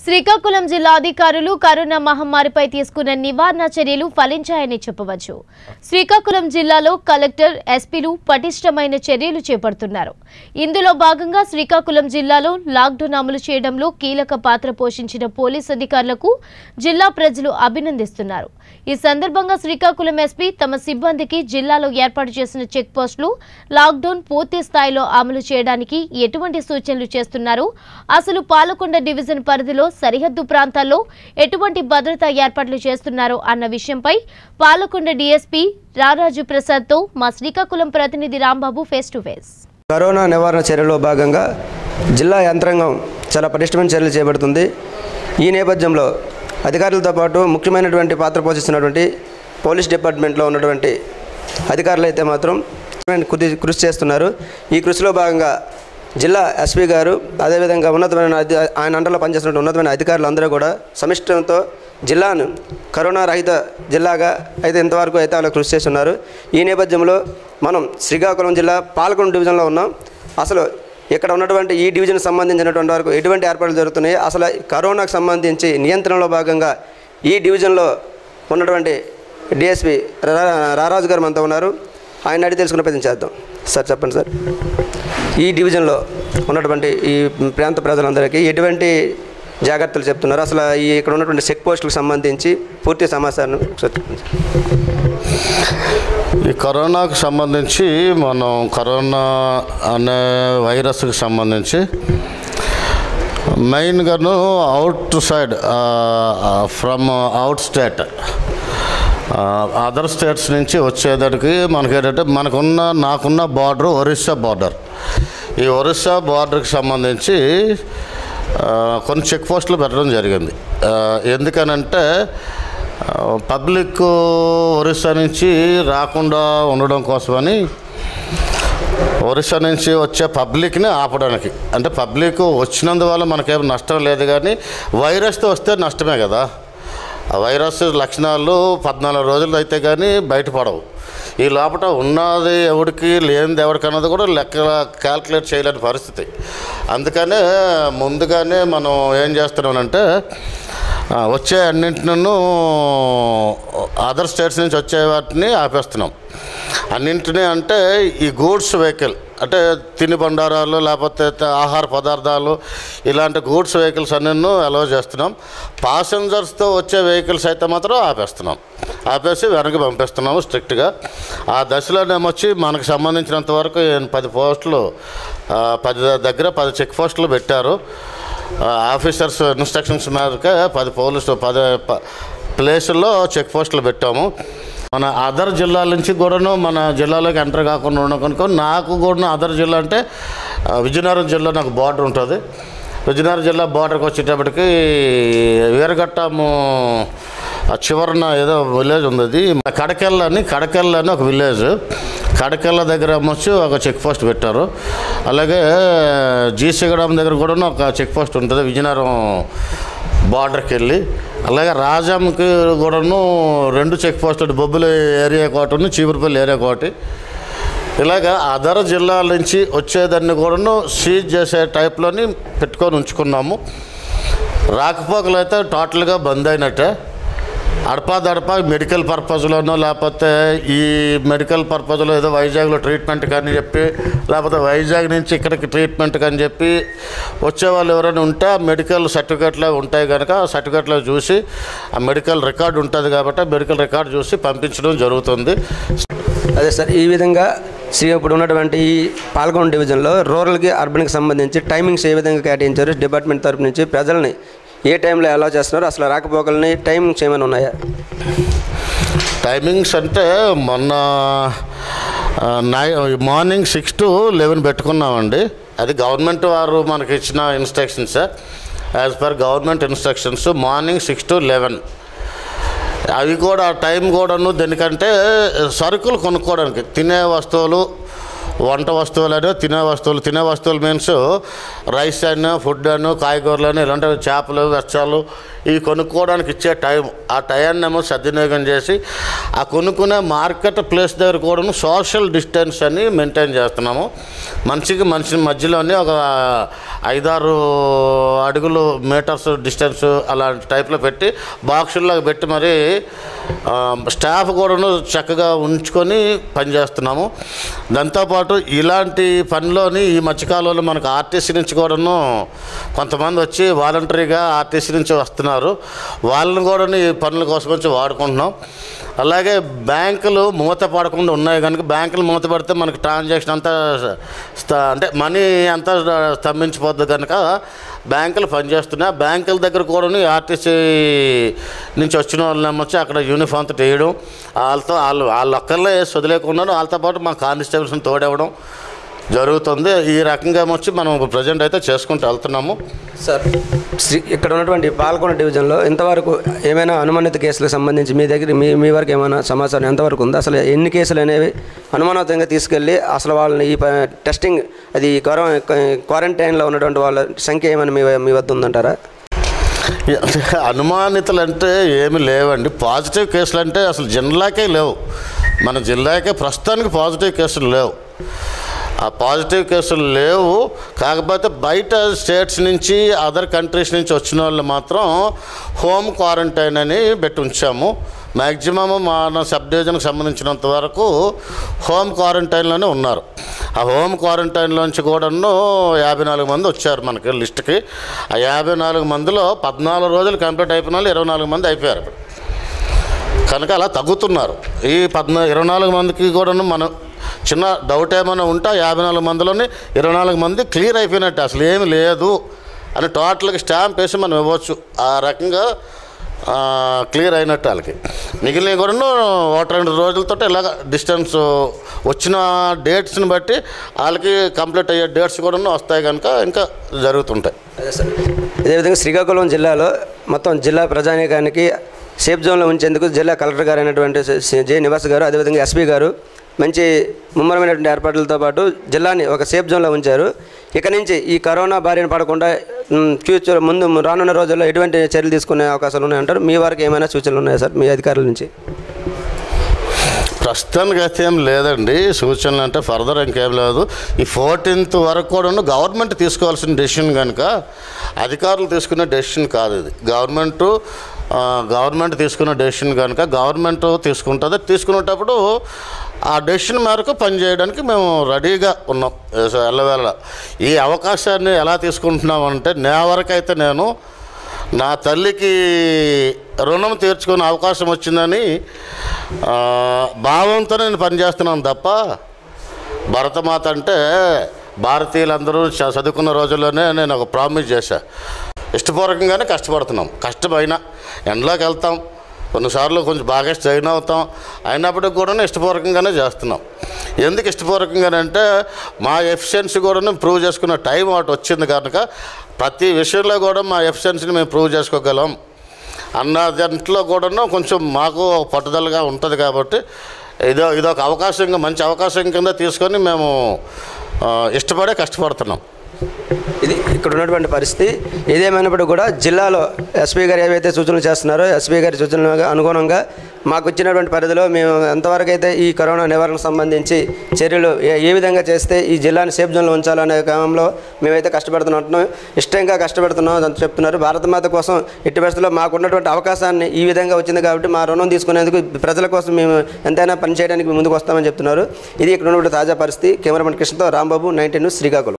శ్రీకాకుళం జిల్లా అధికారులు కరోనా మహమ్మారిపై తీసుకున్న నివారణ చర్యలు ఫలించాయని చెప్పవచ్చు శ్రీకాకుళం జిల్లాలో కలెక్టర్ ఎస్పీలు పటిష్టమైన చర్యలు చేపడుతున్నారు ఇందులో భాగంగా శ్రీకాకుళం జిల్లాలో లాక్డౌన్ అమలు చేయడంలో కీలక పాత్ర పోషించిన పోలీస్ అధికారులకు జిల్లా ప్రజలు అభినందిస్తున్నారు ఈ సందర్భంగా శ్రీకాకుళం ఎస్పీ తమ సిబ్బందికి జిల్లాలో ఏర్పాటు చేసిన చెక్ పోస్టులు లాక్డౌన్ పూర్తి స్థాయిలో అమలు చేయడానికి ఎటువంటి సూచనలు చేస్తున్నారు అసలు పాలకొండ డివిజన్ పరిధిలో సరిహద్దు ప్రాంతాల్లో ఎటువంటి భద్రతా ఏర్పాట్లు చేస్తున్నారో అన్న విషయంపై పాలకొండ డీఎస్పీ రారాజు ప్రసాద్తో మా శ్రీకాకుళం ప్రతినిధి Rambabu face to face corona నివారణ చర్యలో భాగంగా జిల్లా యంత్రాంగం చాలా పటిష్టమైన చర్యలు చేపడుతుంది ఈ నేపథ్యంలో అధికారులతో పాటు ముఖ్యమైనటువంటి పాత్ర పోషిస్తున్నటువంటి పోలీస్ డిపార్ట్మెంట్లో ఉన్నటువంటి అధికారులు అయితే మాత్రం కృషి కృషి చేస్తున్నారు ఈ కృషిలో భాగంగా జిల్లా ఎస్పీ గారు అదేవిధంగా ఉన్నతమైన అధి- ఆయన అండలో పనిచేస్తున్న ఉన్నతమైన అధికారులు అందరూ కూడా సమిష్టంతో జిల్లాను కరోనా రహిత జిల్లాగా అయితే ఇంతవరకు అయితే వాళ్ళు కృషి చేస్తున్నారు ఈ నేపథ్యంలో మనం శ్రీకాకుళం జిల్లా పాలకొండ డివిజన్లో ఉన్నాం అసలు ఇక్కడ ఉన్నటువంటి ఈ డివిజన్కి సంబంధించినటువంటి వరకు ఎటువంటి ఏర్పాట్లు జరుగుతున్నాయి అసలు కరోనాకు సంబంధించి నియంత్రణలో భాగంగా ఈ డివిజన్లో ఉన్నటువంటి డిఎస్పి రారాజు గారు మనతో ఉన్నారు ఆయన అడిగి తెలుసుకునే ప్రయత్నం చేద్దాం సార్ చెప్పండి సార్ ఈ డివిజన్లో ఉన్నటువంటి ఈ ప్రాంత ప్రజలందరికీ ఎటువంటి జాగ్రత్తలు చెప్తున్నారు అసలు ఈ ఇక్కడ ఉన్నటువంటి చెక్ పోస్టులకు సంబంధించి పూర్తి సమాచారం ఒకసారి చెప్పండి సార్. ఈ కరోనాకు సంబంధించి మనం కరోనా అనే వైరస్కి సంబంధించి మెయిన్గాను outside from out state other states నుంచి వచ్చేదానికి మనకి ఏంటంటే మనకున్న నాకున్న బార్డర్ ఒరిస్సా బార్డర్ ఈ ఒరిస్సా బార్డర్కి సంబంధించి ఆ, కొన్ని చెక్ పోస్టులు పెట్టడం జరిగింది ఆ, ఎందుకనంటే ఆ, పబ్లిక్ ఒరిస్సా నుంచి రాకుండా ఉండడం కోసమని ఒరిస్సా నుంచి వచ్చే పబ్లిక్ని ఆపడానికి అంటే పబ్లిక్ వచ్చినందువల్ల మనకేం నష్టం లేదు కానీ వైరస్తో వస్తే నష్టమే కదా ఆ వైరస్ లక్షణాలు పద్నాలుగు రోజులు అయితే కానీ బయటపడవు ఈ లోపల ఉన్నది ఎవడికి లేనిది ఎవరికి అన్నది కూడా లెక్క క్యాల్కులేట్ చేయలేని పరిస్థితి అందుకనే ముందుగానే మనం ఏం చేస్తున్నామంటే ఆ, వచ్చే అన్నింటినూ అదర్ స్టేట్స్ నుంచి వచ్చే వాటిని ఆపేస్తున్నాం అన్నింటినీ అంటే ఈ గూడ్స్ వెహికల్ అంటే తిని బండారాలు లేకపోతే త- ఆహార పదార్థాలు ఇలాంటి గూడ్స్ వెహికల్స్ అన్నీ అలౌ చేస్తున్నాం పాసెంజర్స్తో వచ్చే వెహికల్స్ అయితే మాత్రం ఆపేస్తున్నాం ఆపేసి వెనక్కి పంపిస్తున్నాము స్ట్రిక్ట్గా ఆ దశలోనేమొచ్చి మనకు సంబంధించినంత వరకు ఈయన పది పోస్టులు ఆ, పది దగ్గర పది చెక్ పోస్టులు పెట్టారు ఆ, ఆఫీసర్స్ ఇన్స్ట్రక్షన్స్ మేరకు పది పోలీసు పది ప- ప్లేసుల్లో చెక్ పోస్టులు పెట్టాము మన అదర్ జిల్లాల నుంచి కూడాను మన జిల్లాలోకి ఎంటర్ కాకుండా ఉండడం కనుక నాకు కూడా అదర్ జిల్లా అంటే ఆ, విజయనగరం జిల్లా నాకు బార్డర్ ఉంటుంది విజయనగరం జిల్లా బార్డర్కి వచ్చేటప్పటికి వీరఘట్టము ఆ చివరన ఏదో విలేజ్ ఉంది అది కడకెళ్ళ అని కడకెళ్ళ అని ఒక విలేజ్ కడకెళ్ళ దగ్గర వచ్చి ఒక చెక్ పోస్ట్ పెట్టారు అలాగే జీసీగడం దగ్గర కూడా ఒక చెక్ పోస్ట్ ఉంటుంది విజయనగరం బార్డర్కి వెళ్ళి అలాగే రాజంకి కూడాను రెండు చెక్ పోస్టులు బొబ్బుల ఏరియా ఒకటి చీపురుపల్లి ఏరియా ఒకటి ఇలాగ అదర్ జిల్లాల నుంచి వచ్చేదాన్ని కూడాను సీజ్ చేసే టైప్లోని పెట్టుకొని ఉంచుకున్నాము రాకపోకలు అయితే టోటల్గా బంద్ అయినట్టే అడపా దడపా మెడికల్ పర్పస్లోనో లేకపోతే ఈ మెడికల్ పర్పస్లో ఏదో వైజాగ్లో ట్రీట్మెంట్ కానీ చెప్పి లేకపోతే వైజాగ్ నుంచి ఇక్కడికి ట్రీట్మెంట్ కానీ చెప్పి వచ్చేవాళ్ళు ఎవరైనా ఉంటే ఆ మెడికల్ సర్టిఫికేట్లో ఉంటాయి కనుక ఆ సర్టిఫికేట్లో చూసి ఆ మెడికల్ రికార్డు ఉంటుంది కాబట్టి ఆ మెడికల్ రికార్డు చూసి పంపించడం జరుగుతుంది అదే సార్ ఈ విధంగా శ్రీ ఇప్పుడు ఉన్నటువంటి ఈ పాల్గొండ డివిజన్లో రూరల్కి అర్బన్కి సంబంధించి టైమింగ్స్ ఏ విధంగా కేటాయించారు డిపార్ట్మెంట్ తరపు నుంచి ప్రజల్ని ఏ టైంలో ఎలా చేస్తున్నారు అసలు రాకపోకలని టైమింగ్స్ ఏమైనా ఉన్నాయా టైమింగ్స్ అంటే మొన్న ఆ, నై మార్నింగ్ సిక్స్ టు లెవెన్ పెట్టుకున్నామండి అది గవర్నమెంట్ వారు మనకి ఇచ్చిన instructions as per government instructions morning six to eleven అవి కూడా టైం కూడాను దేనికంటే సరుకులు కొనుక్కోవడానికి తినే వస్తువులు వంట వస్తువులను తినే వస్తువులు తినే వస్తువులు మీన్స్ రైస్ అని ఫుడ్ అని కాయగూరలు ఇలాంటి చేపలు వెచ్చాలు ఇవి కొనుక్కోవడానికి ఇచ్చే టైం ఆ టైంని ఏమో సద్వినియోగం చేసి ఆ కొనుక్కునే మార్కెట్ ప్లేస్ దగ్గర కూడా సోషల్ డిస్టెన్స్ అని మెయింటైన్ చేస్తున్నాము మనిషికి మనిషి మధ్యలోనే ఒక ఐదారు అడుగులు మీటర్స్ డిస్టెన్స్ అలాంటి టైప్లో పెట్టి బాక్సుల్లో పెట్టి మరి ఆ, స్టాఫ్ కూడాను చక్కగా ఉంచుకొని పనిచేస్తున్నాము దాంతోపాటు ఇలాంటి పనిలోని ఈ మధ్యకాలంలో మనకు ఆర్టీసీ నుంచి కూడాను కొంతమంది వచ్చి వాలంటరీగా ఆర్టీసీ నుంచి వస్తున్నారు వాళ్ళని కూడా ఈ పనుల కోసం వచ్చి వాడుకుంటున్నాం అలాగే బ్యాంకులు మూత పడకుండా ఉన్నాయి కనుక బ్యాంకులు మూత పడితే మనకి ట్రాన్సాక్షన్ అంతా స్త- అంటే మనీ అంతా స్తంభించిపోద్ది కనుక బ్యాంకులు పనిచేస్తున్నాయి బ్యాంకుల దగ్గర కూడా ఆర్టీసీ నుంచి వచ్చిన వాళ్ళని వచ్చి అక్కడ యూనిఫామ్ తో వేయడం వాళ్ళతో వాళ్ళు వాళ్ళు ఒక్కళ్ళే వదిలేకున్నారు వాళ్ళతో పాటు మా కానిస్టేబుల్స్ని తోడవడం జరుగుతుంది ఈ రకంగా వచ్చి మనం ప్రజెంట్ అయితే చేసుకుంటూ వెళ్తున్నాము సార్ శ్రీ ఇక్కడ ఉన్నటువంటి పాల్గొండ డివిజన్లో ఇంతవరకు ఏమైనా అనుమానిత కేసులకు సంబంధించి మీ దగ్గర మీ మీ వరకు ఏమైనా సమాచారం ఎంతవరకు ఉంది అసలు ఎన్ని కేసులు అనేవి అనుమానాతంగా తీసుకెళ్ళి అసలు వాళ్ళని ఈ ప- టెస్టింగ్ అది క్వార- క్వారంటైన్లో ఉన్నటువంటి వాళ్ళ సంఖ్య ఏమైనా మీ మీ వద్ద ఉందంటారా అనుమానితులు అంటే ఏమి లేవండి పాజిటివ్ కేసులు అంటే అసలు జిల్లాకే లేవు మన జిల్లాకే ప్రస్తుతానికి పాజిటివ్ కేసులు లేవు ఆ పాజిటివ్ కేసులు లేవు కాకపోతే బయట స్టేట్స్ నుంచి అదర్ కంట్రీస్ నుంచి వచ్చిన వాళ్ళు మాత్రం హోమ్ క్వారంటైన్ అని పెట్టి ఉంచాము మ్యాక్సిమం మన సబ్ డివిజన్కి సంబంధించినంత వరకు హోమ్ క్వారంటైన్లోనే ఉన్నారు ఆ హోమ్ క్వారంటైన్లోంచి కూడాను యాభై నాలుగు మంది వచ్చారు మనకి లిస్ట్కి ఆ యాభై నాలుగు మందిలో పద్నాలుగు రోజులు కంప్లీట్ అయిపోయిన వాళ్ళు ఇరవై నాలుగు మంది అయిపోయారు ఇప్పుడు కనుక అలా తగ్గుతున్నారు ఈ పద్నా ఇరవై నాలుగు మందికి కూడాను మనం చిన్న డౌట్ ఏమైనా ఉంటే ఆ యాభై నాలుగు మందిలోని ఇరవై నాలుగు మంది క్లియర్ అయిపోయినట్టు అసలు ఏమి లేదు అని టోటల్గా స్టాంప్ వేసి మనం ఇవ్వచ్చు ఆ రకంగా ఆ, క్లియర్ అయినట్టు వాళ్ళకి మిగిలిన కూడాను ఒకటి రెండు రోజులతో ఇలాగ డిస్టెన్స్ వచ్చిన డేట్స్ని బట్టి వాళ్ళకి కంప్లీట్ అయ్యే డేట్స్ కూడాను వస్తాయి కనుక ఇంకా జరుగుతుంటాయి అదే సార్ అదేవిధంగా శ్రీకాకుళం జిల్లాలో మొత్తం జిల్లా ప్రజానీకానికి సేఫ్ జోన్లో ఉంచేందుకు జిల్లా కలెక్టర్ గారు అయినటువంటి సి- జె నివాస్ గారు అదేవిధంగా ఎస్పీ గారు మంచి ముమ్మరమైనటువంటి ఏర్పాట్లతో పాటు జిల్లాని ఒక సేఫ్ జోన్లో ఉంచారు ఇక నుంచి ఈ కరోనా బారిన పడకుండా మ్, ఫ్యూచర్ ముందు రానున్న రోజుల్లో ఎటువంటి చర్యలు తీసుకునే అవకాశాలు ఉన్నాయంటారు మీ వారికి ఏమైనా సూచనలు ఉన్నాయా సార్ మీ అధికారుల నుంచి ప్రస్తుతానికి అయితే ఏం లేదండి సూచనలు అంటే ఫర్దర్ ఇంకేం లేదు ఈ ఫోర్టీన్త్ వరకు కూడా గవర్నమెంట్ తీసుకోవాల్సిన డెసిషన్ కనుక అధికారులు తీసుకునే డెసిషన్ కాదు ఇది గవర్నమెంట్ ఆ, గవర్నమెంట్ తీసుకున్న డెసిషన్ కనుక గవర్నమెంట్ తీసుకుంటుంది తీసుకునేటప్పుడు ఆ డెసిషన్ మేరకు పనిచేయడానికి మేము రెడీగా ఉన్నాం ఎల్లవేళ ఈ అవకాశాన్ని ఎలా తీసుకుంటున్నామంటే నా వరకైతే నేను నా తల్లికి రుణం తీర్చుకునే అవకాశం వచ్చిందని ఆ, భావంతో నేను పనిచేస్తున్నాను తప్ప భరతమాత అంటే భారతీయులందరూ చ- చదువుకున్న రోజుల్లోనే నేను ఒక ప్రామిస్ చేశా ఇష్టపూర్వకంగానే కష్టపడుతున్నాం కష్టమైనా ఎండలోకి వెళ్తాం కొన్నిసార్లు కొంచెం బాగా స్ట్రెయిన్ అవుతాం అయినప్పటికి కూడా ఇష్టపూర్వకంగానే చేస్తున్నాం ఎందుకు ఇష్టపూర్వకంగానంటే మా ఎఫిషియన్సీ కూడా ప్రూవ్ చేసుకున్న టైం ఒకటి వచ్చింది కనుక ప్రతి విషయంలో కూడా మా ఎఫిషియన్సీని మేము ప్రూవ్ చేసుకోగలం అన్న దాంట్లో కూడాను కొంచెం మాకు ఒక పట్టుదలగా ఉంటుంది కాబట్టి ఇదో ఇదొక అవకాశంగా మంచి అవకాశం కింద తీసుకొని మేము ఆ, ఇష్టపడే కష్టపడుతున్నాం ఇది ఇక్కడ ఉన్నటువంటి పరిస్థితి ఏదేమైనప్పుడు కూడా జిల్లాలో ఎస్పీ గారు ఏవైతే సూచనలు చేస్తున్నారో ఎస్పీ గారి సూచనలకు అనుగుణంగా మాకు ఇచ్చినటువంటి పరిధిలో మేము ఎంతవరకు అయితే ఈ కరోనా నివారణకు సంబంధించి చర్యలు ఏ ఏ విధంగా చేస్తే ఈ జిల్లాని సేఫ్ జోన్లో ఉంచాలనే క్రమంలో మేమైతే కష్టపడుతున్నాం ఇష్టంగా కష్టపడుతున్నాం అని చెప్తున్నారు భారతమాత కోసం ఎట్టి పరిస్థితుల్లో మాకు ఉన్నటువంటి అవకాశాన్ని ఈ విధంగా వచ్చింది కాబట్టి మా రుణం తీసుకునేందుకు ప్రజల కోసం మేము ఎంతైనా పనిచేయడానికి ముందుకు వస్తామని చెప్తున్నారు ఇది ఇక్కడ ఉన్నటువంటి తాజా పరిస్థితి కెమెరామెన్ కృష్ణతో రాంబాబు నైన్టీన్ న్యూస్ శ్రీకాకుళం